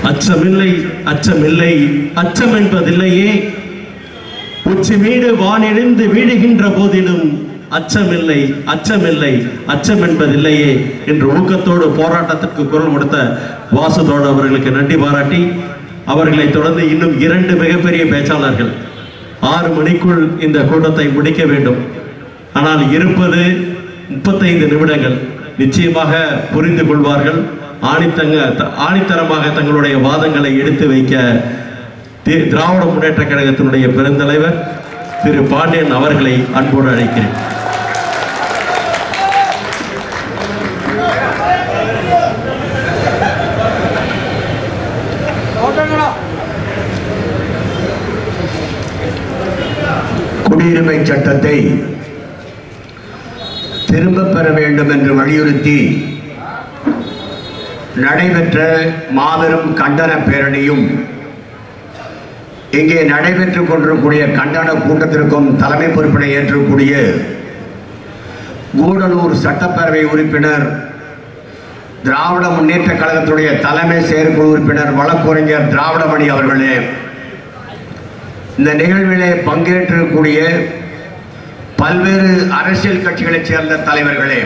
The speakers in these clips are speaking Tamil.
அச்சமில்லை அச்சமில்லை அச்சம் என்பதில்லையே உச்சி வீடு வானிழிந்து வீழுகின்ற போதிலும் அச்சமில்லை அச்சமில்லை அச்சம் என்பதில்லையே என்று ஊக்கத்தோடு போராட்டத்திற்கு குரல் கொடுத்த வாசுதோடு அவர்களுக்கு நன்றி பாராட்டி அவர்களை தொடர்ந்து இன்னும் இரண்டு மிகப்பெரிய பேச்சாளர்கள் ஆறு மணிக்குள் இந்த கூட்டத்தை முடிக்க வேண்டும் ஆனால் இருப்பது முப்பத்தைந்து நிமிடங்கள் நிச்சயமாக புரிந்து கொள்வார்கள் ஆணித்தங்க ஆணித்தரமாக தங்களுடைய வாதங்களை எடுத்து வைக்க தி- திராவிட முன்னேற்ற கழகத்தினுடைய பெருந்தலைவர் திரு பாண்டியன் அவர்களை அன்போடு அழைக்கிறேன் குடியுரிமை சட்டத்தை திரும்பப் பெற வேண்டும் என்று வலியுறுத்தி நடைபெற்ற மாபெரும் கண்டன பேரணியும் இங்கே நடைபெற்றுக் கொண்டிருக்கூடிய கண்டன கூட்டத்திற்கும் தலைமை பொறுப்பினை ஏற்றக்கூடிய கூடலூர் சட்டப்பேரவை உறுப்பினர் திராவிட முன்னேற்ற கழகத்துடைய தலைமை செயற்குழு உறுப்பினர் வழக்குரைஞர் திராவிடமணி அவர்களே இந்த நிகழ்விலே பங்கேற்றக்கூடிய பல்வேறு அரசியல் கட்சிகளைச் சேர்ந்த தலைவர்களே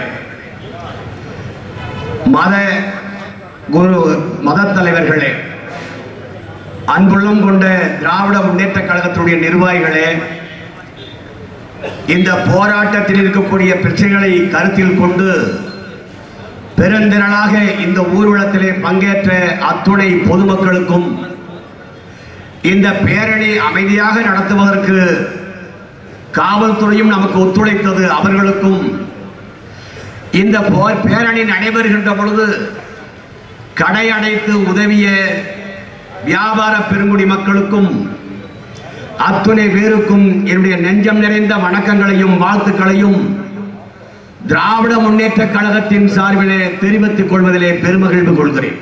மத குரு மத தலைவர்களே அன்புள்ளம் கொண்ட திராவிட முன்னேற்ற கழகத்துடைய நிர்வாகிகளே இந்த போராட்டத்தில் இருக்கக்கூடிய பிரச்சனைகளை கருத்தில் கொண்டு பெருந்திரளாக இந்த ஊர்வலத்திலே பங்கேற்ற அத்துணை பொதுமக்களுக்கும் இந்த பேரணி அமைதியாக நடத்துவதற்கு காவல்துறையும் நமக்கு ஒத்துழைத்தது அவர்களுக்கும் இந்த போர் பேரணி நடைபெறுகின்ற பொழுது கடை அடைத்து உதவிய வியாபார பெருங்குடி மக்களுக்கும் அத்துணை பேருக்கும் என்னுடைய நெஞ்சம் நிறைந்த வணக்கங்களையும் வாழ்த்துக்களையும் திராவிட முன்னேற்ற கழகத்தின் சார்பிலே தெரிவித்துக் கொள்வதிலே பெருமகிழ்வு கொள்கிறேன்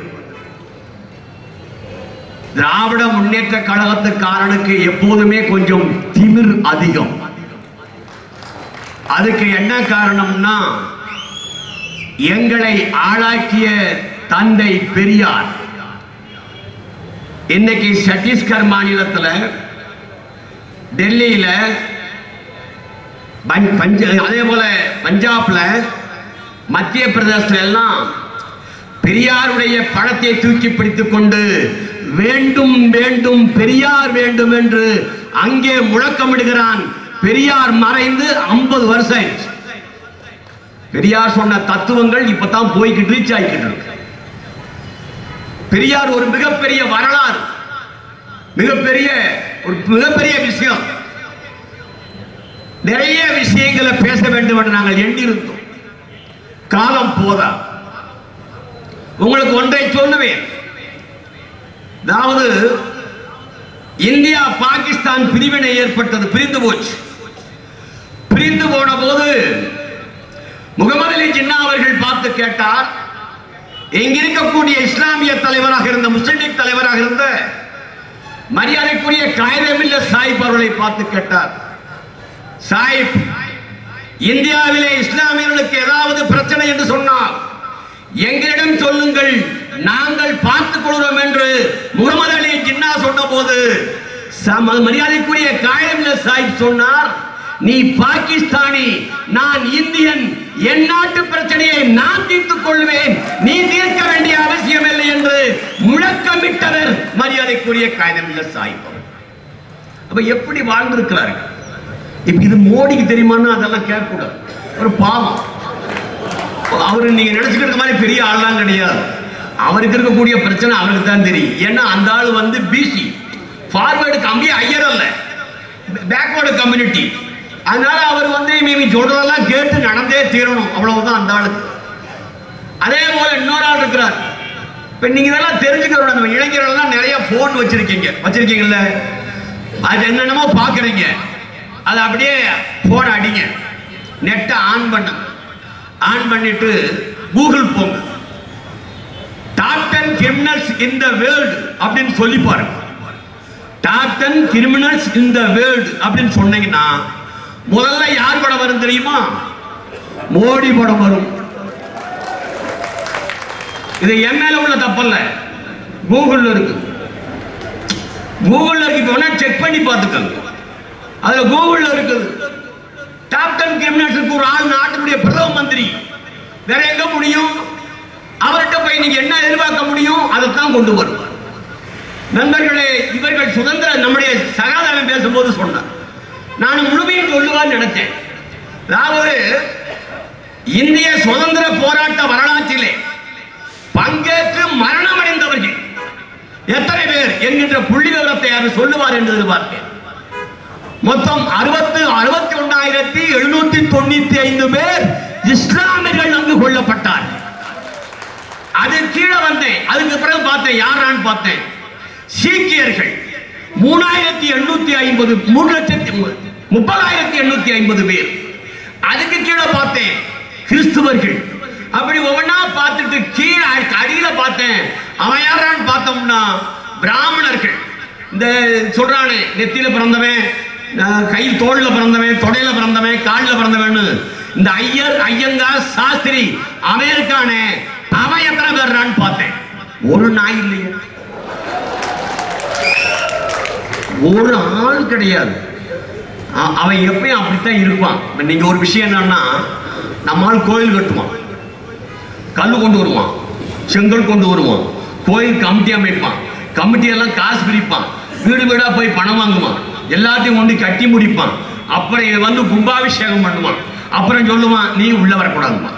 திராவிட முன்னேற்ற கழகத்துக்காரனுக்கு எப்போதுமே கொஞ்சம் திமிர் அதிகம் அதுக்கு என்ன காரணம்னா எங்களை ஆளாக்கிய தந்தை பெரியார் இன்னைக்கு சத்தீஸ்கர் மாநிலத்துல டெல்லியில பஞ்- பஞ்ச அதே போல பஞ்சாப்ல மத்திய பிரதேசத்துல எல்லாம் பெரியாருடைய படத்தை தூக்கி பிடித்துக் கொண்டு வேண்டும் வேண்டும் பெரியார் வேண்டும் என்று அங்கே முழக்கமிடுகிறான் பெரியார் மறைந்து 50 வருஷம் ஆயிடுச்சு. பெரியார் சொன்ன தத்துவங்கள் இப்பதான் போய்கிட்டு ரீச் ஆகிக்கிட்டு இருக்கு பெரியார் ஒரு மிகப்பெரிய வரலாறு மிகப்பெரிய ஒரு மிகப்பெரிய விஷயம் நிறைய விஷயங்களை பேச வேண்டும் என்று நாங்கள் எண்ணியிருந்தோம் காலம் போதா உங்களுக்கு ஒன்றை சொல்லுவேன் அதாவது இந்தியா பாகிஸ்தான் பிரிவினை ஏற்பட்டது பிரிந்து போச்சு பிரிந்து போன போது முகமது அலி ஜின்னா அவர்கள் பார்த்து கேட்டார் இங்க இருக்கக்கூடிய இஸ்லாமிய தலைவராக இருந்த முஸ்லிம் லீக் தலைவராக இருந்த மரியாதைக்குரிய காயதமில்ல சாஹிப் அவர்களை பார்த்து கேட்டார் சாஹிப் இந்தியாவிலே இஸ்லாமியர்களுக்கு ஏதாவது பிரச்சனை என்று சொன்னால் எங்களிடம் சொல்லுங்கள் நாங்கள் பார்த்துக் கொள்கிறோம் என்று முகமது அலி ஜின்னா சொன்னபோது சம மரியாதைக்குரிய காயமில்ல சாஹிப் சொன்னார் நீ பாகிஸ்தானி நான் இந்தியன் என் நாட்டு பிரச்சனையை நான் தீர்த்துக் கொள்வேன் நீ தீர்க்க வேண்டிய அவசியம் இல்லை என்று முழக்கமிட்டவர் மரியாதைக்குரிய காயமில்ல சாஹிப் அவர்கள். அப்ப எப்படி வாழ்ந்திருக்கிறார்கள் இப்ப இது மோடிக்கு தெரியுமான்னு அதெல்லாம் கேட்கக்கூடாது ஒரு பாவம் அவரு நீங்க நினைச்சுக்கிட்டு இருக்க மாதிரி பெரிய ஆள்லாம் கிடையாது அவருக்கு இருக்கக்கூடிய பிரச்சனை அவருக்கு தான் தெரியும் ஏன்னா அந்த ஆள் வந்து பிசி ஃபார்வேர்டு கம்பி ஐயர் அல்ல பேக்வேர்டு கம்யூனிட்டி அதனால அவர் வந்து நீங்க சொல்றதெல்லாம் கேட்டு நடந்தே தீரணும் அவ்வளவுதான் அந்த ஆளுக்கு அதே போல இன்னொரு ஆள் இருக்கிறார் இப்ப நீங்க இதெல்லாம் தெரிஞ்சுக்கிறோம் நம்ம இளைஞர்கள் எல்லாம் நிறைய போன் வச்சிருக்கீங்க வச்சிருக்கீங்கல்ல அது என்னென்னமோ பாக்குறீங்க அது அப்படியே போன் அடிங்க நெட்டை ஆன் பண்ணுங்க ஆன் பண்ணிட்டு கூகுள் போங்க top ten criminals in the world அப்படின்னு சொல்லி பாருங்க top ten criminals in the world அப்படின்னு சொன்னீங்கன்னா முதல்ல யார் படம் வரும் தெரியுமா மோடி படம் வரும் இது என் மேல உள்ள தப்பல்ல கூகுள்ல இருக்கு கூகுள்ல இருக்கு இப்போ வேணா செக் பண்ணி பார்த்துக்கோங்க அதுல கூகுள்ல இருக்குது டாப் டென் கிரிமினல்ஸுக்கு ஒரு ஆள் நாட்டினுடைய பிரதம மந்திரி வேற எங்க முடியும் அவர்கிட்ட போய் நீங்க என்ன எதிர்பார்க்க முடியும் அதைத்தான் கொண்டு வருவார் நண்பர்களே இவர்கள் சுதந்திர நம்முடைய சகாதாரம் பேசும்போது சொன்னார் நான் முழுமையும் சொல்லுவான்னு நினைச்சேன் அதாவது இந்திய சுதந்திர போராட்ட வரலாற்றிலே பங்கேற்று மரணம் அடைந்தவர்கள் எத்தனை பேர் என்கின்ற புள்ளி விவரத்தை அவர் சொல்லுவார் என்று எதிர்பார்த்தேன் மொத்தம் அறுபத்து அறுபத்தி ஒன்றாயிரத்தி எழுநூத்தி தொண்ணூத்தி ஐந்து பேர் இஸ்லாமியர்கள் அங்கு கொல்லப்பட்டார் அது கீழே வந்தேன் அதுக்கு பிறகு பார்த்தேன் யாரான்னு பார்த்தேன் சீக்கியர்கள் மூணாயிரத்தி எண்ணூத்தி ஐம்பது மூணு லட்சத்தி மு- முப்பதாயிரத்தி எண்ணூத்தி ஐம்பது பேர் அதுக்கு கீழே பார்த்தேன் கிறிஸ்துவர்கள் அப்படி ஒவ்வொன்றா பார்த்துட்டு கீழே அடி- அடியில பார்த்தேன் அவன் யாரான்னு பார்த்தோம்னா பிராமணர்கள் இந்த சொல்றானே நெத்தியில பிறந்தவன் அஹ், கையில் தோல்ல பிறந்தவன் தொடையில பிறந்தவன் கால்ல பிறந்தவன் இந்த ஐயர் ஐயங்கார் சாஸ்திரி அமெரிக்கானே அவன் எத்தனை பேர்றான்னு பார்த்தேன் ஒரு நாய் இல்லையே ஒரு ஆள் கிடையாது அ- அவன் எப்பயும் அப்படித்தான் இருப்பான் இப்ப நீங்க ஒரு விஷயம் என்னன்னா நம்மால் கோயில் கட்டுவான் கல் கொண்டு வருவான் செங்கல் கொண்டு வருவான் கோயில் கமிட்டி அமைப்பான் கமிட்டி எல்லாம் காசு பிரிப்பான் வீடு வீடா போய் பணம் வாங்குவான் எல்லாத்தையும் கொண்டு கட்டி முடிப்பான் அப்புறம் இவன் வந்து கும்பாபிஷேகம் பண்ணுவான் அப்புறம் சொல்லுவான் நீ உள்ள வரக்கூடாதுமா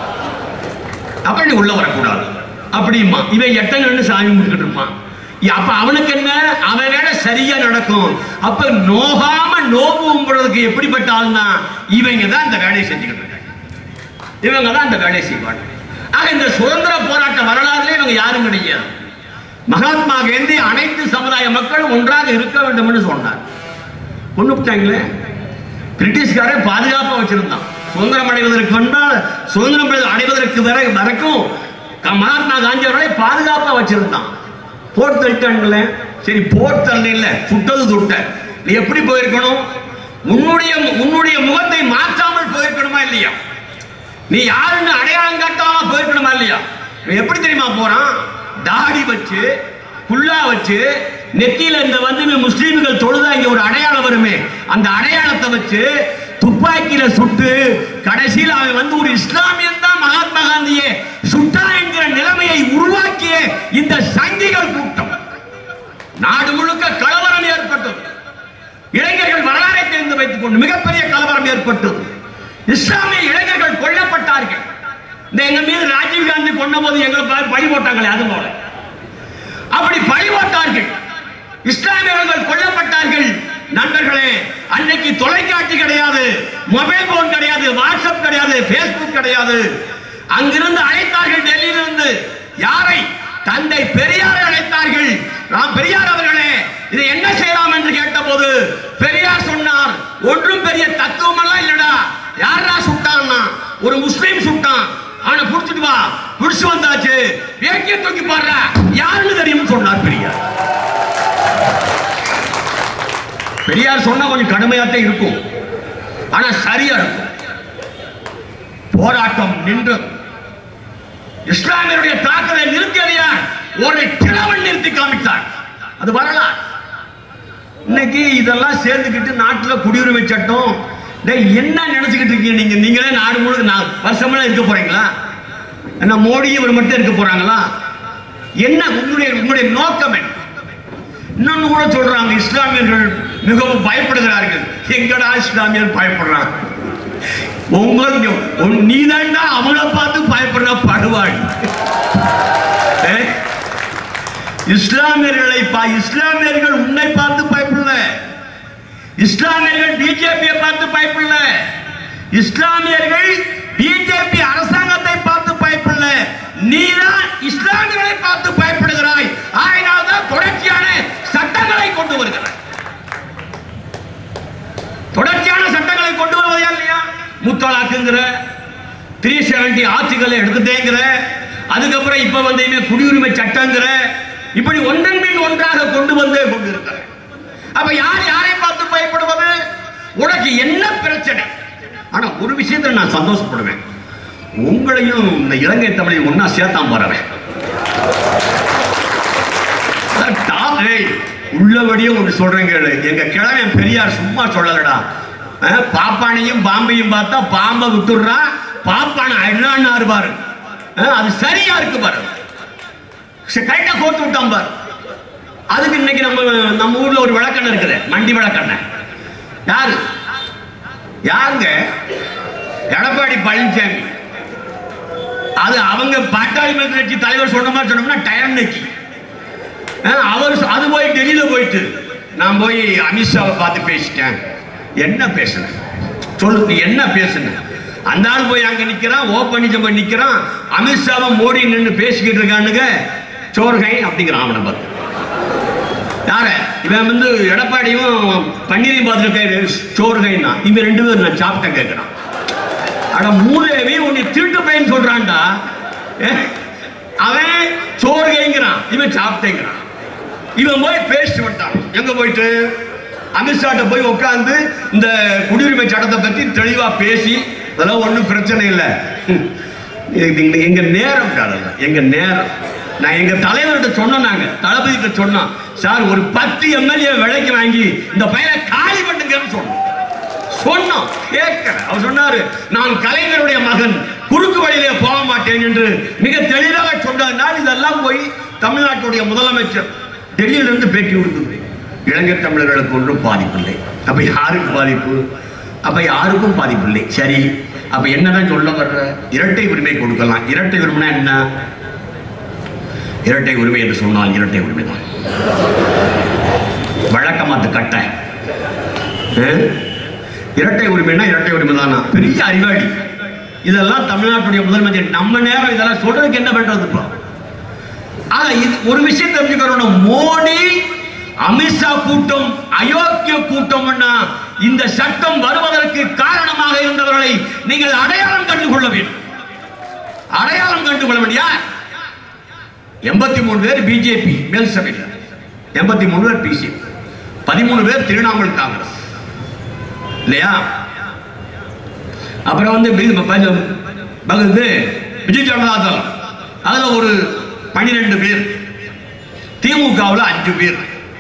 அப்ப நீ உள்ள வரக்கூடாது அப்படிமா இவன் எட்டங்கன்னு சாமி முடிச்சுட்டு இருப்பான் இ- அப்ப அவனுக்கு என்ன அவன் வேலை சரியா நடக்கும் அப்ப நோகாம நோவு கும்பிடுறதுக்கு எப்படிப்பட்ட ஆள்னா இவங்க தான் இந்த வேலையை செஞ்சுக்கிட்டு இருக்காங்க இவங்க தான் இந்த வேலையை செய்வாங்க ஆக இந்த சுதந்திர போராட்ட வரலாறுல இவங்க யாரும் கிடையாது மகாத்மா காந்தி அனைத்து சமுதாய மக்களும் ஒன்றாக இருக்க வேண்டும் என்று சொன்னார் கொண்டு விட்டாங்களே பிரிட்டிஷ்காரன் பாதுகாப்பா வச்சிருந்தான் சுதந்திரம் அடைவதற்கு முன்னால் சுதந்திரம் பெற- அடைவதற்கு வரை வரைக்கும் க- மகாத்மா காந்தி அவர்களை பாதுகாப்பா வச்சிருந்தான் போட்டு தள்ளிட்டாங்களே சரி போட்டு தள்ள இல்ல சுட்டது சுட்ட நீ எப்படி போயிருக்கணும் உன்னுடைய உன்னுடைய முகத்தை மாற்றாமல் போயிருக்கணுமா இல்லையா நீ யாருன்னு அடையாளம் காட்டாம போயிருக்கணுமா இல்லையா இவன் எப்படி தெரியுமா போறான் தாடி வச்சு குல்லா வச்சு நெத்தியில இந்த வந்து இவன் முஸ்லீம்கள் தொழுதா இங்க ஒரு அடையாளம் வருமே அந்த அடையாளத்தை வச்சு துப்பாக்கியில சுட்டு கடைசியில் அவன் வந்து ஒரு இஸ்லாமியன் தான் மகாத்மா காந்தியே சுட்டா என்கிற நிலைமையை உருவாக்கிய இந்த சங்கிகள் கூட்டம் நாடு முழுக்க கலவரம் ஏற்பட்டது இளைஞர்கள் வரலாறை தெரிந்து வைத்துக் கொண்டு மிகப்பெரிய கலவரம் ஏற்பட்டது இஸ்லாமிய இளைஞர்கள் கொல்லப்பட்டார்கள் இந்த எங்க மீது ராஜீவ் காந்தி கொண்ட போது எங்களை ப- பழி போட்டாங்களே அது போல அப்படி பழி போட்டார்கள் இஸ்லாமியர்கள் கொல்லப்பட்டார்கள் நண்பர்களே அன்னைக்கு தொலைக்காட்சி கிடையாது மொபைல் போன் கிடையாது வாட்ஸ்அப் கிடையாது பேஸ்புக் கிடையாது அங்கிருந்து அழைத்தார்கள் டெல்லியிலிருந்து யாரை தந்தை பெரியாரை அழைத்தார்கள் நாம் பெரியார் அவர்களே இதை என்ன செய்யலாம் என்று கேட்டபோது பெரியார் சொன்னார் ஒன்றும் பெரிய தத்துவம் எல்லாம் இல்லடா யாரா சுட்டான்னா ஒரு முஸ்லீம் சுட்டான் அவனை புடிச்சிட்டு வா புடிச்சு வந்தாச்சு வேக்கிய தூக்கி பாடுற யாருன்னு தெரியும் சொன்னார் பெரியார் பெரியார் சொன்னா கொஞ்சம் கடுமையாத்தான் இருக்கும் ஆனா சரியா இருக்கும் போராட்டம் நின்று இஸ்லாமியருடைய தாக்குதலை நிறுத்தியது யார் ஒரு கிழவன் நிறுத்தி காமித்தார் அது வரலாறு இன்னைக்கு இதெல்லாம் சேர்ந்துக்கிட்டு நாட்டுல குடியுரிமை சட்டம் டேய் என்ன நினைச்சுக்கிட்டு இருக்கீங்க நீங்க நீங்களே நாடு முழுக்க நான் வருஷமெல்லாம் இருக்க போறீங்களா என்ன மோடி இவர் மட்டும் இருக்க போறாங்களா என்ன உங்களுடைய உங்களுடைய நோக்கம் என்ன இன்னொன்னு கூட சொல்றாங்க இஸ்லாமியர்கள் மிகவும் பயப்படுகிறார்கள் எங்கடா இஸ்லாமியர் பயப்படுறாங்க உங்களுக்கு உன்- நீதான்டா அவங்கள பார்த்து பயப்படுற படுவாள் ஏ? இஸ்லாமியர்களை பா இஸ்லாமியர்கள் உன்னை பார்த்து பயப்படல இஸ்லாமியர்கள் பிஜேபியை பார்த்து பயப்படல இஸ்லாமியர்கள் பிஜேபி அரசாங்கத்தை பார்த்து பயப்படல நீதான் இஸ்லாமியர்களை பார்த்து பயப்படுகிறாய் ஆயினால் தான் தொடர்ச்சியான சட்டங்களை கொண்டு வருகிறாய் தொடர்ச்சியான சட்டங்களை கொண்டு வருவதா இல்லையா முத்தலாக்குங்கிற த்ரீ செவன்டி ஆட்சிகளை எடுத்துட்டேங்கிற அதுக்கப்புறம் இப்ப வந்து இனிமே குடியுரிமை சட்டங்கிற இப்படி ஒன்றன் மேல் ஒன்றாக கொண்டு வந்தே கொண்டிருக்கிற அப்ப யார் யாரை பார்த்து பயப்படுவது உனக்கு என்ன பிரச்சனை ஆனா ஒரு விஷயத்துல நான் சந்தோஷப்படுவேன் உங்களையும் இந்த இலங்கை தமிழையும் ஒன்னா சேர்த்தாம வரவேன் ஏய் உள்ளபடியும் ஒன்று சொல்றேன் கேளு எங்க கிழமை பெரியார் சும்மா சொல்லலடா அஹ், பாப்பானையும் பாம்பையும் பார்த்தா பாம்பை விட்டுடுறா பாப்பானை அண்ணான்னு பாரு அஹ், அது சரியா இருக்கு பாரு கரெக்டா கோத்து விட்டான் பாரு அதுக்கு இன்னைக்கு நம்ம நம்ம ஊர்ல ஒரு விளக்கண்ணை இருக்குது மண்டி விளக்கண்ணை யாரு யாருங்க எடப்பாடி பழனிசாமி அது அவங்க பாட்டாளி மக்கள் கட்சி தலைவர் சொன்ன மாதிரி சொன்னோம்னா டயம் நக்கி அஹ் அவர் சொ- அது போய் டெல்லியில போயிட்டு நான் போய் அமித்ஷாவை பார்த்து பேசிட்டேன் என்ன பேசுனேன் சொல்லு நீ என்ன பேசுன அந்த ஆள் போய் அங்க நிக்கிறான் ஓ பன்னீர்செல்வம் நிக்கிறான் அமித்ஷாவை மோடி நின்று பேசிக்கிட்டு இருக்கானுங்க சோர்கை அப்படிங்கிறான் அவனை பார்த்து யார இவன் வந்து எடப்பாடியும் பன்னீரையும் பார்த்துருக்க சோர்கைன்னா இவன் ரெண்டு பேரும் நான் சாப்பிட்டேன் கேட்கிறான் அட மூதேவி உன்னை திருட்டு பையன் சொல்றான்டா ஏ, அவன் சோறுகைங்கிறான் இவன் சாப்பிட்டேங்கிறான் இவன் போய் பேசிட்டு வந்துட்டான் எங்க போயிட்டு அமித்ஷாட்ட போய் உட்கார்ந்து இந்த குடியுரிமை சட்டத்தை பத்தி தெளிவா பேசி அதெல்லாம் ஒண்ணும் பிரச்சனை இல்லை ஹம். இது எங்க- எங்க நேரம் காதல்ல எங்க நேரம் நான் எங்க தலைவர்கிட்ட சொன்னோம் நாங்க தளபதிகிட்ட சொன்னோம் சார் ஒரு பத்து எம்எல்ஏ விலைக்கு வாங்கி இந்த பையனை காலி பண்ணுங்கன்னு சொன்னோம் சொன்னோம் கேட்கல அவர் சொன்னாரு நான் கலைஞருடைய மகன் குறுக்கு வழியிலே போக மாட்டேன் என்று மிக தெளிவாக சொன்னதுனால் இதெல்லாம் போய் தமிழ்நாட்டுடைய முதலமைச்சர் டெல்லியிலிருந்து பேட்டி கொடுக்குது இளைஞர் தமிழர்களுக்கு ஒன்றும் பாதிப்பில்லை அப்ப யாருக்கு பாதிப்பு அப்ப யாருக்கும் பாதிப்பில்லை சரி அப்ப என்னதான் சொல்ல வர்ற இரட்டை உரிமை கொடுக்கலாம் இரட்டை உரிமைனா என்ன இரட்டை உரிமை என்று சொன்னால் இரட்டை உரிமை தான் வழக்கமாத்து கட்டை அஹ்? இரட்டை உரிமைனா இரட்டை உரிமை தானா பெரிய அறிவாளி இதெல்லாம் தமிழ்நாட்டுடைய முதலமைச்சர் நம்ம நேரம் இதெல்லாம் சொல்றதுக்கு என்ன பண்றது இப்போ ஆனா இது ஒரு விஷயம் தெரிஞ்சுக்கணும் மோடி அமித்ஷா கூட்டம் அயோக்கிய கூட்டம்னா இந்த சட்டம் வருவதற்கு காரணமாக இருந்தவர்களை நீங்கள் அடையாளம் கண்டு கொள்ள வேண்டும் அடையாளம் கண்டு கொள்ள வேண்டும் யார் எண்பத்தி மூணு பேர் பிஜேபி மேல் சபையில் எண்பத்தி மூணு பேர் பிசிபி பதிமூணு பேர் திரிணாமுல் காங்கிரஸ் இல்லையா அப்புறம் வந்து பி- ப- ப- இது பிஜு ஜனதா தளம் அதுல ஒரு பன்னிரெண்டு பேர் திமுகவுல அஞ்சு பேர்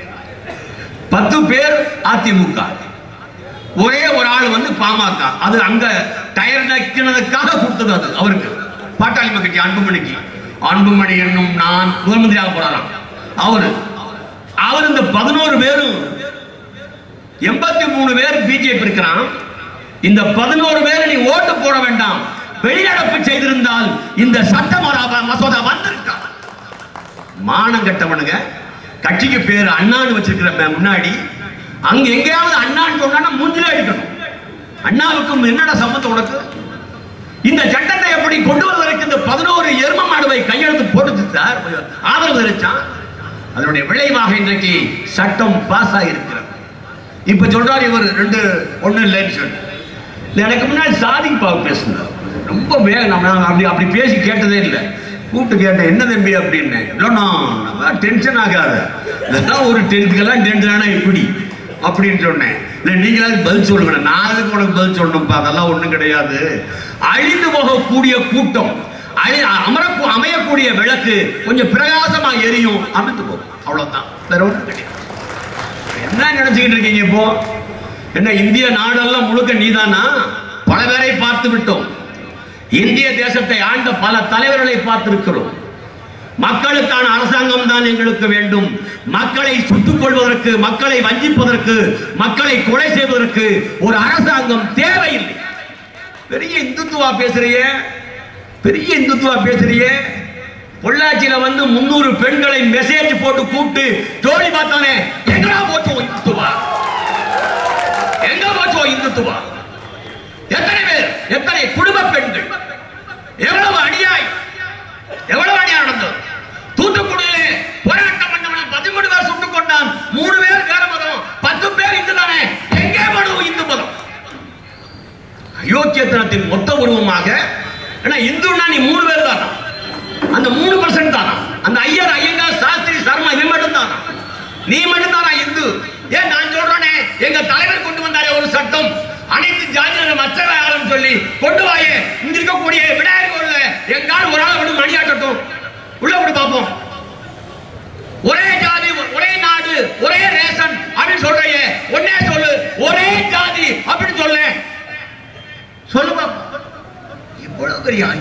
பத்து பேர் அதிமுக ஒரே ஒரு ஆள் வந்து பாமக அது அங்க டயர் நக்கினதுக்காக கொடுத்தது அது அவருக்கு பாட்டாளி மக்கள் அன்புமணிக்கு அன்புமணி என்னும் நான் முதல் மந்திரியாக போறாராம் அவரு அவர் இந்த பதினோரு பேரும் எண்பத்தி மூணு பேர் பிஜேபி இருக்கிறான் இந்த பதினோரு பேர் நீ ஓட்டு போட வேண்டாம் வெளிநடப்பு செய்திருந்தால் இந்த சட்ட மரா- மசோதா வந்திருக்கான் மானம் கட்டவனுங்க கட்சிக்கு பேர் அண்ணான்னு வச்சிருக்கிற மே- முன்னாடி அங்க எங்கேயாவது அண்ணான்னு சொன்னா மூஞ்சிலே அடிக்கணும் அண்ணாவுக்கும் என்னடா சம்பந்தம் உனக்கு இந்த சட்டத்தை எப்படி கொண்டு வருவதற்கு இந்த பதினோரு எரும மாடுவை கையெழுத்து போட்டுச்சு சார் ஆதரவு தெரிவிச்சான் அதனுடைய விளைவாக இன்றைக்கு சட்டம் பாஸ் ஆகியிருக்கிறது இப்ப சொல்றாரு இவர் ரெண்டு ஒண்ணு இல்லைன்னு சொல்லி இல்ல, எனக்கு முன்னாடி சாதி பாவு பேசுனார் ரொம்ப வேகம் நம்ம அப்படி அப்படி பேசி கேட்டதே இல்லை கூப்பிட்டு கேட்டேன் என்ன தம்பி அப்படின்னு இல்லைண்ணா நம்ம டென்ஷன் ஆகாத இதெல்லாம் ஒரு டென்த்துக்கெல்லாம் டென்ஷன் ஆனா இப்படி அப்படின்னு சொன்னேன் இல்லை நீங்களாவது பதில் சொல்லுங்க நான் அதுக்கு உனக்கு பதில் சொல்லணும்ப்பா அதெல்லாம் ஒண்ணும் கிடையாது அழிந்து போகக்கூடிய கூட்டம் அழி அமர அமையக்கூடிய விளக்கு கொஞ்சம் பிரகாசமா எரியும் அமைந்து போகும் அவ்வளவுதான் வேற ஒன்றும் கிடையாது என்ன நினைச்சுக்கிட்டு இருக்கீங்க இப்போ என்ன இந்திய நாடெல்லாம் முழுக்க நீதானா பல பேரை பார்த்து விட்டோம் இந்திய தேசத்தை ஆண்ட பல தலைவர்களை பார்த்திருக்கிறோம் மக்களுக்கான அரசாங்கம் தான் எங்களுக்கு வேண்டும் மக்களை சுட்டுக் கொள்வதற்கு மக்களை வஞ்சிப்பதற்கு மக்களை கொலை செய்வதற்கு ஒரு அரசாங்கம் தேவையில்லை பெரிய இந்துத்துவா பேசுறியே பெரிய இந்துத்துவா பேசுறியே பொள்ளாச்சியில வந்து முன்னூறு பெண்களை மெசேஜ் போட்டு கூப்பிட்டு ஜோடி பார்த்தானே எங்கடா போச்சோ இந்துத்துவா எங்க போச்சோ இந்துத்துவா எத்தனை பேர் எத்தனை குடும்ப பெண்கள் எவ்வளவு அநியாயம் எவ்வளவு அநியாயம் நடந்தது தூத்துக்குடியிலே போராட்டம் பண்ணவன பதிமூணு பேர் சுட்டுக் கொண்டான் மூணு பேர் வேற மதம் பத்து பேர் இந்து தானே எங்கே படும் இந்து மதம் அயோக்கியத்தனத்தின் மொத்த உருவமாக ஏன்னா இந்துன்னா நீ மூணு பேர் தானா அந்த மூணு பர்சன்ட் தானா அந்த ஐயர் ஐயங்கார் சாஸ்திரி சர்மா இவன் மட்டும் தானா நீ மட்டும் தானா இந்து ஏன் நான் சொல்றேனே எங்க தலைவர் கொண்டு வந்தாரே ஒரு சட்டம் அனைத்து ஜாதியினரும் மச்சராகணும் சொல்லி கொண்டு வாயே இங்க இருக்கக்கூடிய விநாயகர் கோயில்ல எங்கால் ஒரு ஆள் விடும் மணியாட்டட்டும் உள்ள விடு பார்ப்போம் ஒரே ஜாதி ஒரே நாடு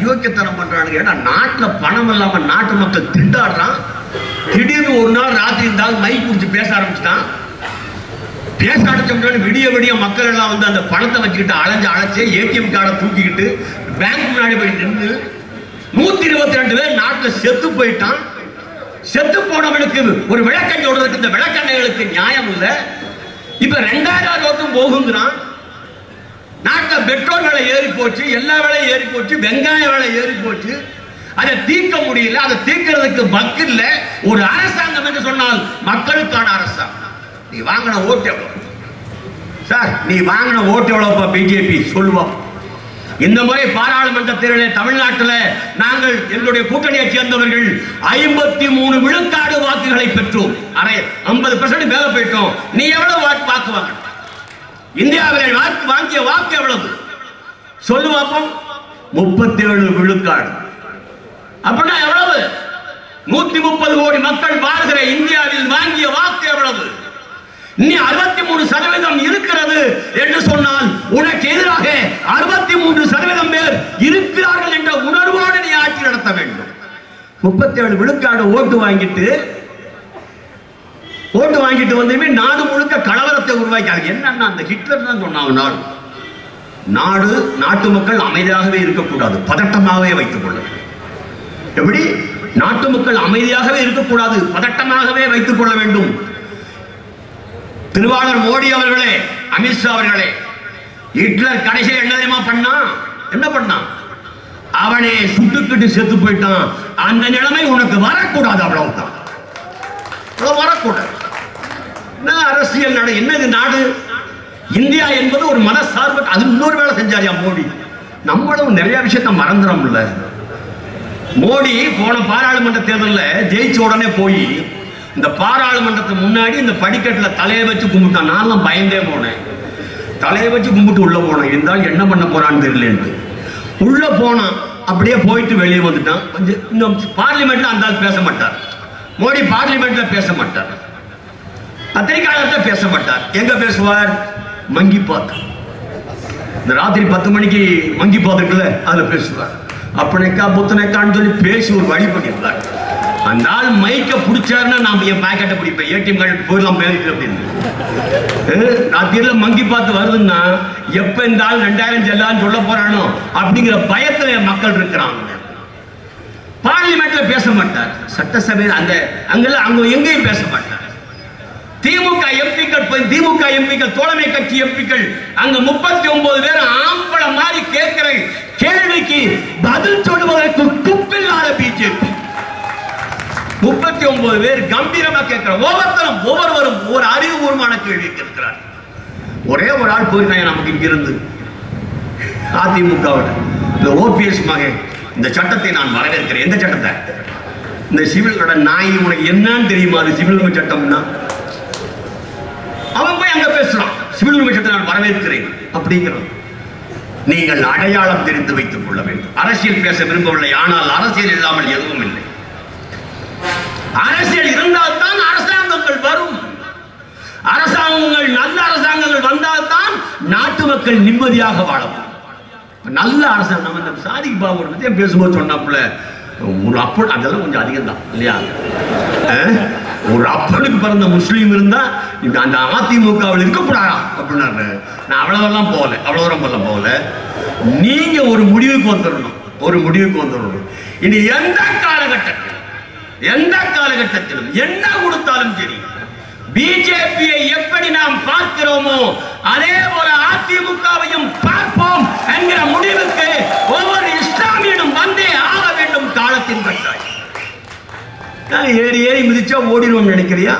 அயோக்கியத்தனம் பண்றானுங்க ஏன்னா நாட்டுல பணம் இல்லாம நாட்டு மக்கள் திண்டாடுறான் திடீர்னு ஒரு நாள் ராத்திரி இருந்தாலும் மைக் குடிச்சு பேச ஆரம்பிச்சிட்டான் பேச ஆரம்பிச்சோம்னா விடிய விடிய மக்கள் எல்லாம் வந்து அந்த பணத்தை வச்சுக்கிட்டு அலைஞ்சு அழைச்சு ஏடிஎம் கார்டை தூக்கிக்கிட்டு பேங்க் முன்னாடி போய் நின்று நூத்தி இருபத்தி ரெண்டு பேர் நாட்டுல செத்து போயிட்டான் செத்து போனவனுக்கு ஒரு விளக்கம் சொல்றதுக்கு இந்த விளக்கண்ணைகளுக்கு நியாயம் இல்லை இப்ப ரெண்டாயிரம் நோட்டும் போகுங்கிறான் நாட்டில் பெட்ரோல் விலை ஏறி போச்சு எல்லா விலையும் ஏறி போச்சு வெங்காய விலை ஏறி போச்சு அதை தீர்க்க முடியல அதை தீர்க்கிறதுக்கு பக்கு இல்ல ஒரு அரசாங்கம் என்று சொன்னால் மக்களுக்கான அரசாங்கம் நீ வாங்கின ஓட்டு எவ்வளவு சார் நீ வாங்கின ஓட்டு எவ்வளவுப்பா பிஜேபி சொல்லுவோம் இந்த முறை பாராளுமன்ற தேர்தலில் தமிழ்நாட்டில் நாங்கள் எங்களுடைய கூட்டணியை சேர்ந்தவர்கள் ஐம்பத்தி மூணு விழுக்காடு வாக்குகளை பெற்றோம் அரை ஐம்பது பெர்சன்ட் மேல போயிட்டோம் நீ எவ்வளவு வாக்கு வாக்கு வாங்க இந்தியாவில் வாக்கு வாங்கிய வாக்கு எவ்வளவு சொல்லு பார்ப்போம் முப்பத்தி ஏழு விழுக்காடு அப்படின்னா எவ்வளவு நூத்தி முப்பது கோடி மக்கள் வாழ்கிற இந்தியாவில் வாங்கிய வாக்கு எவ்வளவு நீ அறுபத்தி மூணு சதவீதம் இருக்கிறது என்று சொன்னால் உனக்கு எதிராக அறுபத்தி மூன்று சதவீதம் பேர் இருக்கிறார்கள் என்ற உணர்வோடு நீ ஆட்சி நடத்த வேண்டும் முப்பத்தி ஏழு விழுக்காடு ஓட்டு வாங்கிட்டு ஓட்டு வாங்கிட்டு வந்துமே நாடு முழுக்க கலவரத்தை உருவாக்கி என்னன்னா அந்த ஹிட்லர் தான் சொன்னாங்க நாடு நாடு நாட்டு மக்கள் அமைதியாகவே இருக்கக்கூடாது பதட்டமாகவே வைத்துக் கொள்ள வேண்டும் எப்படி நாட்டு மக்கள் அமைதியாகவே இருக்கக்கூடாது பதட்டமாகவே வைத்துக் கொள்ள வேண்டும் திருவாளர் மோடி அவர்களே அமித்ஷா அவர்களே ஹிட்லர் கடைசியில் என்ன தெரியுமா பண்ணான் என்ன பண்ணான் அவனே சுட்டுக்கிட்டு செத்து போயிட்டான் அந்த நிலைமை உனக்கு வரக்கூடாது அவ்வளவுதான் அவ்வளவு வரக்கூடாது என்ன அரசியல் நட என்னது நாடு இந்தியா என்பது ஒரு மனசார்பு அது இன்னொரு வேலை செஞ்சாரியா மோடி நம்மளும் நிறைய விஷயத்த மறந்துடும்ல மோடி போன பாராளுமன்ற தேர்தலில் ஜெயிச்ச உடனே போய் இந்த பாராளுமன்றத்துக்கு முன்னாடி இந்த படிக்கட்டில் தலையை வச்சு கும்பிட்டான் நான்லாம் பயந்தே போனேன் தலையை வச்சு கும்பிட்டு உள்ள போனேன் இருந்தாலும் என்ன பண்ண போறான்னு தெரியலன்னு உள்ள போனான் அப்படியே போயிட்டு வெளியே வந்துட்டான் கொஞ்சம் இந்த பார்லிமெண்ட்ல அந்த ஆள் பேச மாட்டார் மோடி பார்லிமெண்ட்ல பேச மாட்டார் பத்திரிகையாளர்கிட்ட பேச மாட்டார் எங்க பேசுவார் மங்கி பாத் இந்த ராத்திரி பத்து மணிக்கு மங்கி பாத் இருக்குல்ல அதுல பேசுவார் அப்பனைக்கா புத்தனைக்கான்னு சொல்லி பேசி ஒரு வழி பண்ணியிருந்தார் அந்த ஆள் மைக்க பிடிச்சாருன்னா நான் என் பாக்கெட்டை பிடிப்பேன் ஏடிஎம் கார்டு போயிடலாம் பேருக்கு அப்படின்னு அஹ், ராத்திரில மங்கி பார்த்து வருதுன்னா எப்ப இந்த ஆள் ரெண்டாயிரம் செல்லான்னு சொல்ல போறானோ அப்படிங்கிற பயத்துல என் மக்கள் இருக்கிறாங்க பார்லிமெண்ட்ல பேச மாட்டார் சட்டசபையில் அந்த அங்கெல்லாம் அங்க எங்கேயும் பேச மாட்டார் திமுக எம்பிக்கள் போய் திமுக எம்பிக்கள் தோழமை கட்சி எம்பிக்கள் அங்க முப்பத்தி ஒன்பது பேர் ஆம்பள மாதிரி கேட்கிற கேள்விக்கு பதில் சொல்லுவதற்கு துப்பில்லாத பிஜேபி முப்பத்தி ஒன்பது பேர் கம்பீரமா கேட்கிற ஒவ்வொருத்தரும் ஒவ்வொருவரும் ஒரு அறிவுபூர்வமான கேள்வி கேட்கிறார் ஒரே ஒரு ஆள் போயிருக்காங்க நமக்கு இங்கிருந்து அதிமுகவோட இந்த ஓபிஎஸ் மகன் இந்த சட்டத்தை நான் வரவேற்கிறேன் எந்த சட்டத்தை இந்த சிவில் கடன் நாய் உனக்கு என்னன்னு தெரியுமா அது சிவில் உரிமை சட்டம்னா அவன் போய் அங்க பேசுறான் சிவில் உரிமை சட்டத்தை நான் வரவேற்கிறேன் அப்படிங்கிறான் நீங்கள் அடையாளம் தெரிந்து வைத்துக் கொள்ள வேண்டும் அரசியல் பேச விரும்பவில்லை ஆனால் அரசியல் இல்லாமல் எதுவும் இல்லை அரசியல் இருந்தால்தான் அரசாங்கங்கள் வரும் அரசாங்கங்கள் நல்ல அரசாங்கங்கள் வந்தால்தான் நாட்டு மக்கள் நிம்மதியாக வாழும் நல்ல அரசாங்கம் நம்ம இந்த சாதிக் பாபு பத்தி பேசும்போது சொன்னாப்புல ஒரு அப்பன் அதெல்லாம் கொஞ்சம் அதிகம் தான் இல்லையா அஹ்? ஒரு அப்பனுக்கு பிறந்த முஸ்லீம் இருந்தா இந்த அந்த அதிமுகவில் இருக்கக்கூடாதா அப்படின்னாரு நான் அவ்வளவெல்லாம் போகல அவ்வளவு தூரம் போல போகல நீங்க ஒரு முடிவுக்கு வந்துடணும் ஒரு முடிவுக்கு வந்துடணும் இனி எந்த காலகட்டத்தில் எந்த காலகட்டத்திலும் என்ன கொடுத்தாலும் சரி பிஜேபியை எப்படி நாம் பார்க்கிறோமோ அதே போல அதிமுகவையும் பார்ப்போம் என்கிற முடிவுக்கு ஒவ்வொரு இஸ்லாமியனும் வந்தே ஆக வேண்டும் காலத்தின் கட்டாய் நான் ஏறி ஏறி மிதிச்சா ஓடிடுவோம் நினைக்கிறியா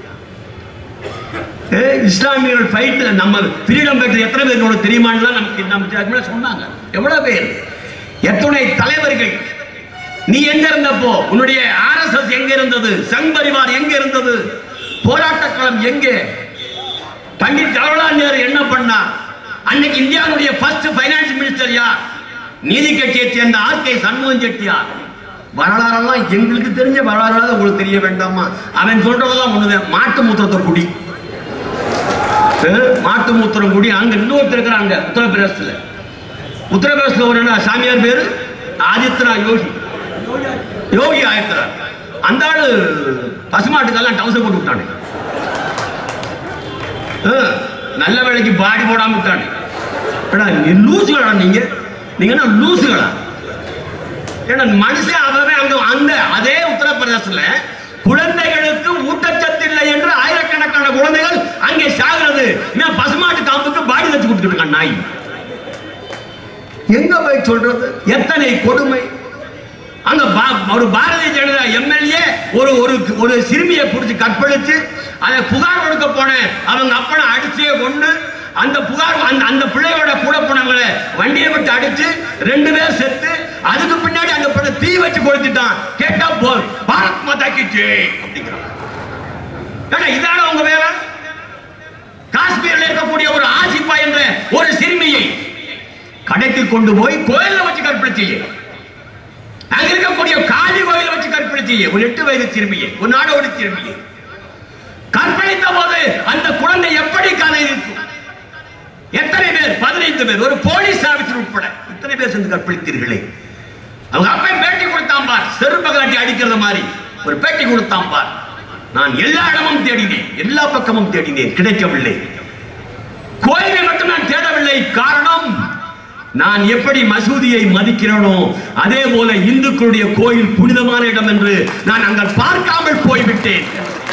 ஏ, இஸ்லாமியர்கள் ஃபைட்ல நம்ம ஃப்ரீடம் பெற்ற எத்தனை பேர் உனக்கு தெரியுமான்னு நமக்கு நம்ம அதுக்கு முன்னாடி சொன்னாங்க எவ்வளவு பேர் எத்தனை தலைவர்கள் நீ எங்க இருந்தப்போ உன்னுடைய ஆர்எஸ்எஸ் எங்க இருந்தது சங் பரிவார் எங்க இருந்தது போராட்ட களம் எங்கே பண்டிட் ஜவஹர்லால் நேரு என்ன பண்ணார் அன்னைக்கு இந்தியாவுடைய ஃபர்ஸ்ட் ஃபைனான்ஸ் மினிஸ்டர் யார் நீதி கட்சியை சேர்ந்த ஆர் கே சண்முகம் செட்டியார் வரலாறெல்லாம் எங்களுக்கு தெரிஞ்ச வரலாறு உங்களுக்கு தெரிய வேண்டாமா அவன் சொல்றதெல்லாம் ஒண்ணுதான் மாட்டு மூத்திரத்தை குடி அஹ், மாட்டு மூத்திரம் குடி அங்க இன்னொருத்தர் இருக்கிறாங்க உத்தரப்பிரதேசத்துல உத்தரப்பிரதேசத்துல ஒரு என்ன சாமியார் பேரு ஆதித்யநாத் யோகி யோகி ஆதித்யநாத் அந்த ஆளு பசுமாட்டுக்கெல்லாம் டவுசர் போட்டு விட்டானே ஆ, நல்ல வேலைக்கு பாடி போடாம விட்டானே ஏடா நீ லூசுகளா நீங்க நீங்க என்ன லூசுகளா ஏன்னா மனுஷன் அவன் அங்க அந்த அதே உத்தரப்பிரதேசத்துல குழந்தைகளுக்கு ஊட்டச்சத்து இல்லை என்று ஆயிரக்கணக்கான குழந்தைகள் அங்கே சாகிறது இவன் பசுமாட்டு காம்புக்கு பாடி வச்சு கொடுத்துட்டு இருக்கான் நாய் எங்க போய் சொல்றது எத்தனை கொடுமை அங்க பா- ஒரு பாரதிய ஜனதா எம்எல்ஏ ஒரு ஒரு ஒரு சிறுமியை பிடிச்சி கற்பழிச்சு அதை புகார் கொடுக்க போன அவங்க அப்பனை அடிச்சே கொண்டு அந்த புகார் அந்த அந்த பிள்ளையோட கூட போனவங்கள வண்டியை விட்டு அடிச்சு ரெண்டு பேர் செத்து அதுக்கு பின்னாடி அந்த பிள்ளை தீ வச்சு கொளுத்திட்டான் கேட்டா போல் பாரத் மாதா கி ஜெய் அப்படிங்கிறான் ஏடா இதான உங்க வேலை காஷ்மீர்ல இருக்கக்கூடிய ஒரு ஆசிப்பா என்ற ஒரு சிறுமியை கடைக்கு கொண்டு போய் கோயில்ல வச்சு கற்பழிச்சு அங்க இருக்கக்கூடிய காளி கோயில வச்சு கற்பழிச்சு ஒரு எட்டு வயது சிறுமியை ஒரு நாடோடி சிறுமியை கற்பழித்த போது அந்த குழந்தை எப்படி கதை இருக்கும் எத்தனை பேர் பதினைந்து பேர் ஒரு போலீஸ் ஆபீசர் உட்பட இத்தனை பேர் சேர்ந்து கற்பழித்தீர்களே அவங்க அப்பன் பேட்டி கொடுத்தான் பார் செருப்ப காட்டி அடிக்கிறது மாதிரி ஒரு பேட்டி கொடுத்தான் பார் நான் எல்லா இடமும் தேடினேன் எல்லா பக்கமும் தேடினேன் கிடைக்கவில்லை கோயிலை மட்டும் நான் தேடவில்லை காரணம் நான் எப்படி மசூதியை மதிக்கிறேனோ அதே போல இந்துக்களுடைய கோயில் புனிதமான இடம் என்று நான் அங்கே பார்க்காமல் போய்விட்டேன்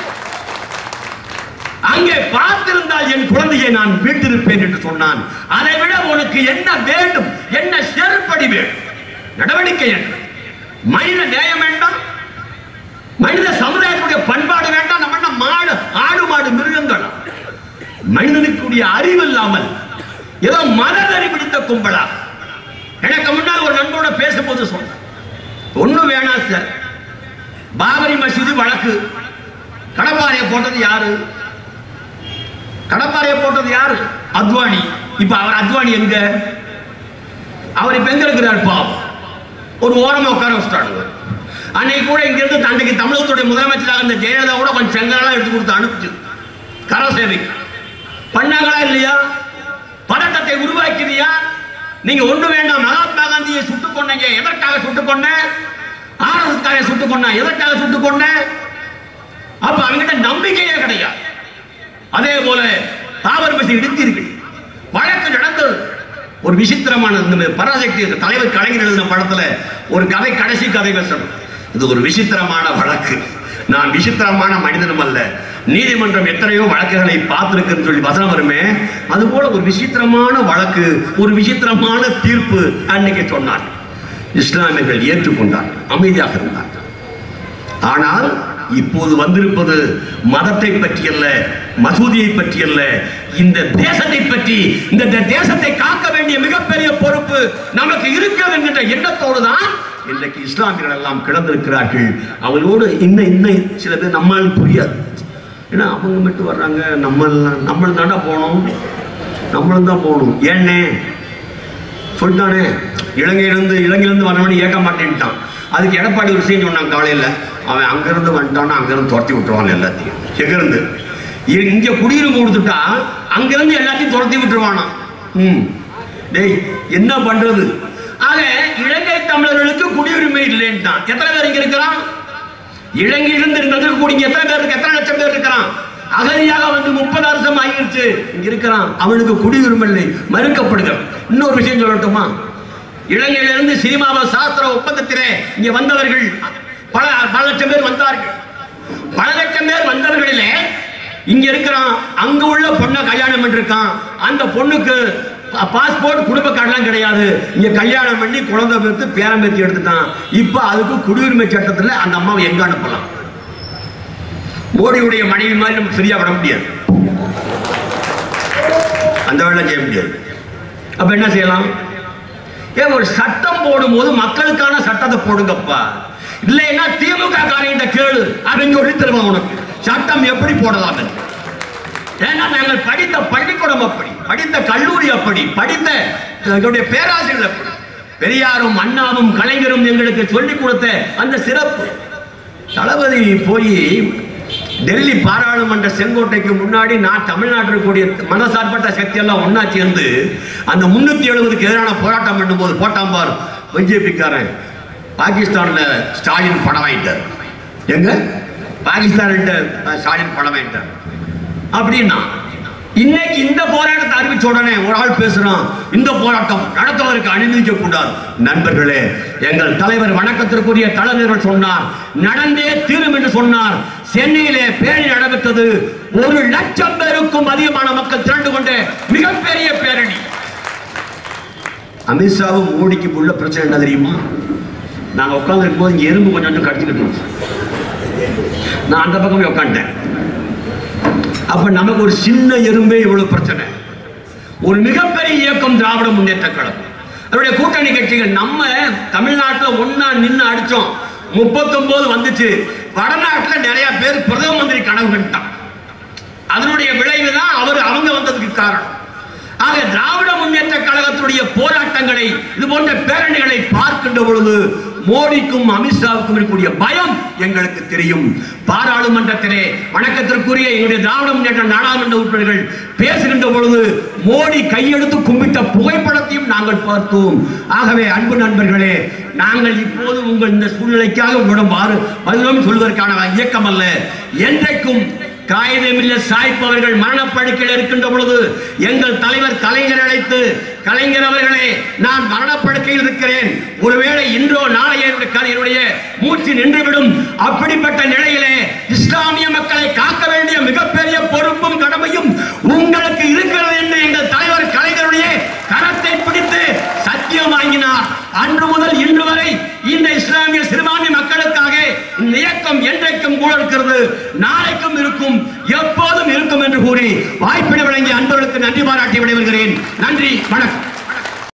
அங்கே பார்த்திருந்தால் என் குழந்தையை நான் மீட்டிருப்பேன் என்று சொன்னான் அதை விட உனக்கு என்ன வேண்டும் என்ன செருப்படி வேண்டும் நடவடிக்கை என்ன மனித நேயம் வேண்டாம் மனித சமுதாயத்துடைய பண்பாடு வேண்டாம் நம்ம என்ன மாடு ஆடு மாடு மிருகங்களா மனிதனுக்குரிய அறிவு இல்லாமல் ஏதோ மதவெறி பிடித்த கும்பலா எனக்கு முன்னால் ஒரு நண்பரோட பேசும்போது சொன்னேன் ஒண்ணு வேணாம் சார் பாபரி மசூதி வழக்கு கடப்பாறையை போட்டது யாரு கடப்பாறையை போட்டது யாரு அத்வானி இப்ப அவர் அத்வானி எங்க அவர் இப்ப எங்க இருக்கிறார் பாவம் ஒரு ஓரமா உட்கார வச்சுட்டாங்க அன்னைக்கு கூட இங்க இருந்து தந்தைக்கு தமிழகத்துடைய முதலமைச்சராக இருந்த ஜெயலலிதா கூட கொஞ்சம் செங்கலாம் எடுத்து கொடுத்து அனுப்பிச்சு கர சேவைக்கு பண்ணாங்களா இல்லையா பதட்டத்தை உருவாக்கிறியா நீங்க ஒண்ணு வேண்டாம் மகாத்மா காந்தியை சுட்டுக் கொண்டீங்க எதற்காக சுட்டுக் கொண்ட ஆர்எஸ்காரை சுட்டுக் கொண்ட எதற்காக சுட்டுக் கொண்ட அப்ப அவங்கிட்ட நம்பிக்கையே கிடையாது அதே போல தாவர் பசி இடித்தீர்கள் வழக்கு நடந்தது ஒரு விசித்திரமான இந்த பராசக்தி தலைவர் கலைஞர் எழுதின படத்துல ஒரு கதை கடைசி கதை பேசணும் இது ஒரு விசித்திரமான வழக்கு நான் விசித்திரமான மனிதனும் அல்ல நீதிமன்றம் எத்தனையோ வழக்குகளை பார்த்திருக்குன்னு சொல்லி வசனம் வருமே அது போல ஒரு விசித்திரமான வழக்கு ஒரு விசித்திரமான தீர்ப்பு அன்னைக்கு சொன்னார் இஸ்லாமியர்கள் ஏற்றுக்கொண்டார் அமைதியாக இருந்தார் ஆனால் இப்போது வந்திருப்பது மதத்தை பற்றி அல்ல மசூதியை பற்றி அல்ல இந்த தேசத்தை பற்றி இந்த தே- தேசத்தை காக்க வேண்டிய மிகப்பெரிய பொறுப்பு நமக்கு இருக்கிறது என்கின்ற எண்ணத்தோடு தான் இன்றைக்கு இஸ்லாமியர்கள் எல்லாம் கிடந்திருக்கிறார்கள் அவங்களோடு இன்னும் இன்னும் சில பேர் நம்மால் புரியாது ஏன்னா அவங்க மட்டும் வர்றாங்க நம்ம நம்ம தாண்டா போகணும் நம்மளும் தான் போகணும் ஏன்னே சொல்லிட்டானே இலங்கையிலிருந்து இலங்கையிலிருந்து வரவனு ஏற்க மாட்டேன்ட்டான் அதுக்கு எடப்பாடி ஒரு விஷயம் சொன்னான் காலையில் அவன் அங்கிருந்து வந்துட்டான்னா அங்கிருந்து துரத்தி விட்டுருவான் எல்லாத்தையும் எங்கிருந்து இ- இங்க குடியுரிமை கொடுத்துட்டா அங்கிருந்து எல்லாத்தையும் துரத்தி விட்டுருவானாம் ம் டேய் என்ன பண்றது ஆக இலங்கை தமிழர்களுக்கு குடியுரிமை இல்லைன்ட்டான் எத்தனை பேர் இங்க இருக்கிறான் இலங்கையிலிருந்து இருக்கக்கூடிய எத்தனை பேர் இருக்கு எத்தனை லட்சம் பேர் இருக்கிறான் அகதியாக வந்து முப்பது வருஷம் ஆகிருச்சு இங்க இருக்கிறான் அவனுக்கு குடியுரிமை இல்லை மறுக்கப்படுகிறான் இன்னொரு விஷயம் சொல்லட்டுமா இலங்கையிலிருந்து சினிமாவை சாஸ்திர ஒப்பந்தத்திலே இங்க வந்தவர்கள் பல பல லட்சம் பேர் வந்தார்கள் பல லட்சம் பேர் வந்தவர்களிலே இங்க இருக்கிறான் அங்க உள்ள பொண்ணை கல்யாணம் பண்ணிருக்கான் அந்த பொண்ணுக்கு பாஸ்போர்ட் குடும்ப கார்டெல்லாம் கிடையாது இங்க கல்யாணம் பண்ணி குழந்தை பெற்று பேரம் பேத்தி எடுத்துட்டான் இப்ப அதுக்கு குடியுரிமை சட்டத்துல அந்த அம்மாவை எங்க அனுப்பலாம் மோடியுடைய மனைவி மாதிரி நம்ம ஃப்ரீயா விட முடியாது அந்த வேலை செய்ய முடியாது அப்ப என்ன செய்யலாம் ஏன் ஒரு சட்டம் போடும்போது மக்களுக்கான சட்டத்தை போடுங்கப்பா இல்லைன்னா திமுக காரியத்தை கேளு அவங்க சொல்லி தருவான் உனக்கு சட்டம் எப்படி போடலாம் என்று. ஏன்னா நாங்கள் படித்த பள்ளிக்கூடம் அப்படி படித்த கல்லூரி அப்படி படித்த எங்களுடைய பேராசிரியர் அப்படி பெரியாரும் அண்ணாவும் கலைஞரும் எங்களுக்கு சொல்லிக் கொடுத்த அந்த சிறப்பு தளபதி போய் டெல்லி பாராளுமன்ற செங்கோட்டைக்கு முன்னாடி நான் தமிழ்நாட்டில் கூடிய மனசார்பற்ற சக்தி எல்லாம் ஒண்ணா சேர்ந்து அந்த முன்னூத்தி எழுபதுக்கு எதிரான போராட்டம் பண்ணும்போது போட்டாம் பார் பிஜேபிக்காரன் பாகிஸ்தான்ல ஸ்டாலின் படம் வாங்கிட்டார் எங்க பாகிஸ்தான் ஸ்டாலின் படம் வாங்கிட்டார் அப்படின்னா இன்னைக்கு இந்த போராட்டத்தை அறிவிச்ச உடனே ஒரு ஆள் பேசுறான் இந்த போராட்டம் நடத்துவதற்கு அனுமதிக்க கூடாது நண்பர்களே எங்கள் தலைவர் வணக்கத்திற்குரிய தலைவர்கள் சொன்னார் நடந்தே தீரும் என்று சொன்னார் சென்னையிலே பேரணி நடைபெற்றது ஒரு லட்சம் பேருக்கும் அதிகமான மக்கள் திரண்டு கொண்ட மிகப்பெரிய பேரணி அமித்ஷாவும் மோடிக்கு உள்ள பிரச்சனை என்ன தெரியுமா நாங்க உட்கார்ந்து போது இங்க எறும்பு கொஞ்சம் கொஞ்சம் கடிச்சுக்கிட்டு இருந்துச்சு. நான் அந்த பக்கமே உட்காந்துட்டேன் அப்ப நமக்கு ஒரு சின்ன எறும்பே இவ்வளவு பிரச்சனை ஒரு மிகப்பெரிய இயக்கம் திராவிட முன்னேற்ற கழகம் அதனுடைய கூட்டணி கட்சிகள் நம்ம தமிழ்நாட்டுல ஒன்னா நின்னு அடிச்சோம் முப்பத்தொன்பது வந்துச்சு வடநாட்டுல நிறைய பேர் பிரதம மந்திரி கனவு கண்டான் அதனுடைய விளைவு தான் அவர் அவங்க வந்ததுக்கு காரணம் ஆக திராவிட முன்னேற்ற கழகத்துடைய போராட்டங்களை இது போன்ற பேரணிகளை பார்க்கின்ற பொழுது மோடிக்கும் அமித்ஷாவுக்கும் இருக்கக்கூடிய பயம் எங்களுக்கு தெரியும் பாராளுமன்றத்திலே வணக்கத்திற்குரிய எங்களுடைய திராவிட முன்னேற்ற நாடாளுமன்ற உறுப்பினர்கள் பேசுகின்ற பொழுது மோடி கையெடுத்து கும்பிட்ட புகைப்படத்தையும் நாங்கள் பார்த்தோம் ஆகவே அன்பு நண்பர்களே நாங்கள் இப்போது உங்கள் இந்த சூழ்நிலைக்காக உங்களிடம் மாறு பதிலும் சொல்வதற்கான இயக்கம் அல்ல என்றைக்கும் காகிதமில்ல சாய்ப்பவர்கள் மரணப்படுக்கையில் இருக்கின்ற பொழுது எங்கள் தலைவர் கலைஞர் அழைத்து கலைஞர் அவர்களே நான் மரணப்படுக்கையில் இருக்கிறேன் ஒருவேளை இன்றோ நாளைய என்னுடைய க- என்னுடைய மூச்சு நின்றுவிடும் அப்படிப்பட்ட நிலையிலே இஸ்லாமிய மக்களை காக்க வேண்டிய மிகப்பெரிய பொறுப்பும் கடமையும் உங்களுக்கு இருக்கிறது என்று எங்கள் தலைவர் கலைஞருடைய கரத்தை பிடித்து சத்தியம் வாங்கினார் அன்று முதல் இன்று வரை இந்த இஸ்லாமிய சிறுபான்மை மக்களுக்காக இந்த இயக்கம் என்றைக்கும் கூட இருக்கிறது நாளைக்கும் இருக்கும் எப்போதும் இருக்கும் என்று கூறி வாய்ப்பினை வழங்கிய அன்பர்களுக்கு நன்றி பாராட்டி விடைபெறுகிறேன் நன்றி வணக்கம்